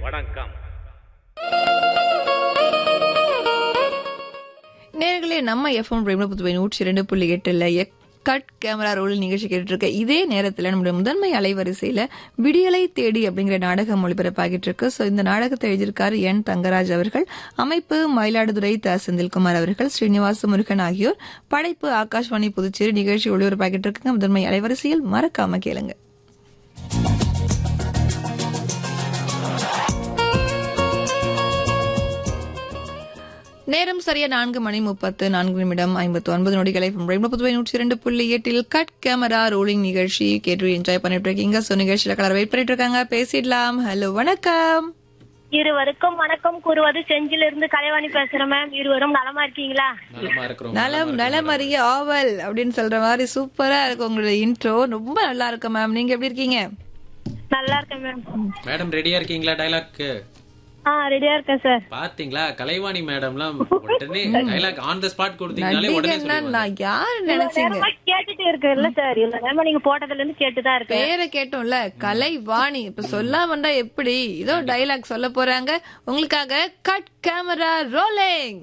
வணக்கம் நேர்களே நம்ம எஃப்எம் பிரேம புதுவை நூற்றி இரண்டு புள்ளி எட்டுல கட் கேமரா ரோல் நிகழ்ச்சி கேட்டுட்டு இருக்க இதே நேரத்துல நம்முடைய முதன்மை அலைவரிசையில விடியலை தேடி அப்படிங்கிற நாடகம் ஒளிபரப்பாகிட்டு இருக்கு சோ இந்த நாடகத்தை எழுதியிருக்காரு என் தங்கராஜ் அவர்கள் அமைப்பு மயிலாடுதுறை த செந்தில்குமார் அவர்கள் ஸ்ரீனிவாச முருகன் ஆகியோர் படைப்பு ஆகாஷ்வாணி புதுச்சேரி நிகழ்ச்சி ஒளிபரப்பாகிட்டு இருக்குங்க முதன்மை அலைவரிசையில் மறக்காம கேளுங்க நேரம் சரியா நான்கு மணி முப்பத்து நான்கு நிமிடம் ஐம்பத்து ஒன்பது நொடிகளை புதுவை நூற்றி இரண்டு புள்ளி எட்டில் கட் கேமரா ரோலிங் நிகழ்ச்சி கேட்டு என்ஜாய் பண்ணிட்டு இருக்கீங்க சோ நிகழ்ச்சியில கலர் வெயிட் பண்ணிட்டு இருக்காங்க பேசிடலாம் ஹலோ வணக்கம் இருவருக்கும் வணக்கம் கூறுவது செஞ்சில இருந்து கலைவாணி பேசுறேன் மேம் இருவரும் நலமா இருக்கீங்களா நலமா இருக்கிறோம் நலம் நலம் அறிய ஆவல் அப்படின்னு சொல்ற மாதிரி சூப்பரா இருக்கு உங்களோட இன்ட்ரோ ரொம்ப நல்லா இருக்கு மேம் நீங்க எப்படி இருக்கீங்க நல்லா இருக்கேன் மேம் மேடம் ரெடியா இருக்கீங்களா டைலாக்கு ஆ ரெடியா இருக்கேன் சார் பாத்தீங்களா கலைவாணி மேடம்லாம் உடனே டைலாக் ஆன் த ஸ்பாட் கொடுத்தீங்கனாலே உடனே நடிகன்னா சொல்லுவாங்க நான் யாரு நினைச்சீங்க நேரமா கேட்டுட்டு இருக்கேன்ல சார் இல்ல நேரமா நீங்க போட்டதுல இருந்து கேட்டுதான் இருக்கேன் பேரை கேட்டோம்ல கலைவாணி இப்ப சொல்லாம வந்தா எப்படி இதோ டைலாக் சொல்ல போறாங்க உங்களுக்காக கட் கேமரா ரோலிங்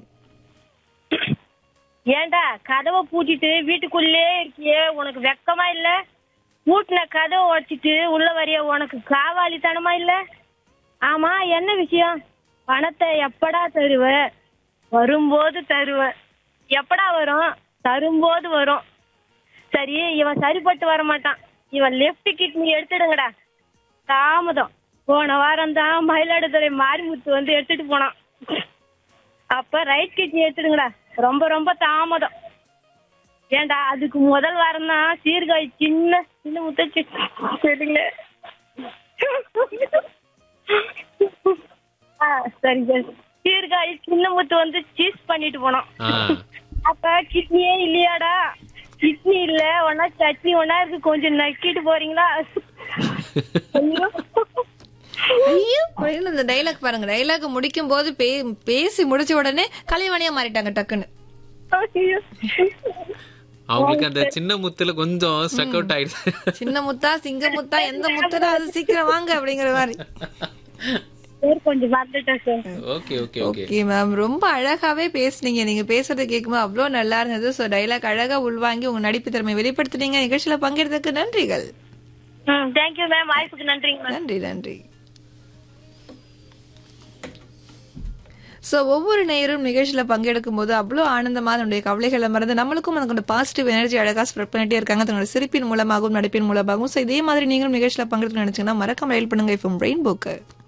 ஏன்டா கதவை பூட்டிட்டு வீட்டுக்குள்ளே இருக்கியே உனக்கு வெக்கமா இல்ல பூட்டின கதவை உடைச்சிட்டு உள்ள வரிய உனக்கு காவாலித்தனமா இல்ல ஆமா என்ன விஷயம் பணத்தை எப்படா தருவ வரும்போது தருவ எப்படா வரும் தரும்போது வரும் சரி இவன் சரிப்பட்டு வர மாட்டான் இவன் லெஃப்ட் கிட்னி எடுத்துடுங்கடா தாமதம் போன வாரம் தான் மயிலாடுதுறை மாரிமுத்து வந்து எடுத்துட்டு போனான் அப்ப ரைட் கிட்னி எடுத்துடுங்கடா ரொம்ப ரொம்ப தாமதம் ஏன்டா அதுக்கு முதல் வாரம் தான் சீர்காழி சின்ன சின்ன முத்தச்சு சரிங்களே ஆ சரி சரி சீர்காழி சின்ன முத்து வந்து சீஸ் பண்ணிட்டு போனோம் ஆ, அப்ப கிட்னியே இல்லையாடா கிட்னி இல்ல ஒன்னா சட்னி ஒன்னா இருக்கு கொஞ்சம் நக்கிட்டு போறீங்களா ஐயோ. ஐயோ அப்படின்னு இந்த டைலாக் பாருங்க டைலாக் முடிக்கும் போது பே- பேசி முடிச்ச உடனே கலைவாணியா மாறிட்டாங்க டக்குன்னு ஐயோ. அவங்களுக்கு அந்த சின்ன முத்துல கொஞ்சம் ஸ்ட்ரக் அவுட் ஆயிடுச்சு சின்ன முத்தா சிங்க முத்தா எந்த முத்தரா அது சீக்கிரம் வாங்க அப்படிங்கிற மாதிரி பேர் கொஞ்சம் மறந்துட்டேன் sir okay okay okay okay ma'am ரொம்ப அழகாவே பேசுனீங்க நீங்க பேசுறத கேட்கும்போது அவ்வளவு நல்லா இருந்தது சோ டைலாக் அழகா உள்வாங்கி உங்க நடிப்பு திறமை வெளிப்படுத்துனீங்க நிகழ்ச்சியில பங்கெடுத்ததுக்கு நன்றிகள் ம் தேங்க்யூ மேம் வாய்ப்புக்கு நன்றிங்க மேம் நன்றி நன்றி சோ ஒவ்வொரு நேயரும் நிகழ்ச்சியில பங்கெடுக்கும் போது அவ்வளவு ஆனந்தமா தன்னுடைய கவலைகளை மறந்து நம்மளுக்கும் அந்த பாசிட்டிவ் எனர்ஜி அழகா ஸ்ப்ரெட் பண்ணிட்டே இருக்காங்க தன்னோட சிரிப்பின் மூலமாகவும் நடிப்பின் மூலமாகவும் சோ இதே மாதிரி நீங்களும் நிகழ்ச்சியில பங்கெடுக்க நினைச்சீங்கன்னா மறக்காம ரயில் பண்ணுங்க இப்போ ரெயின்போக்கு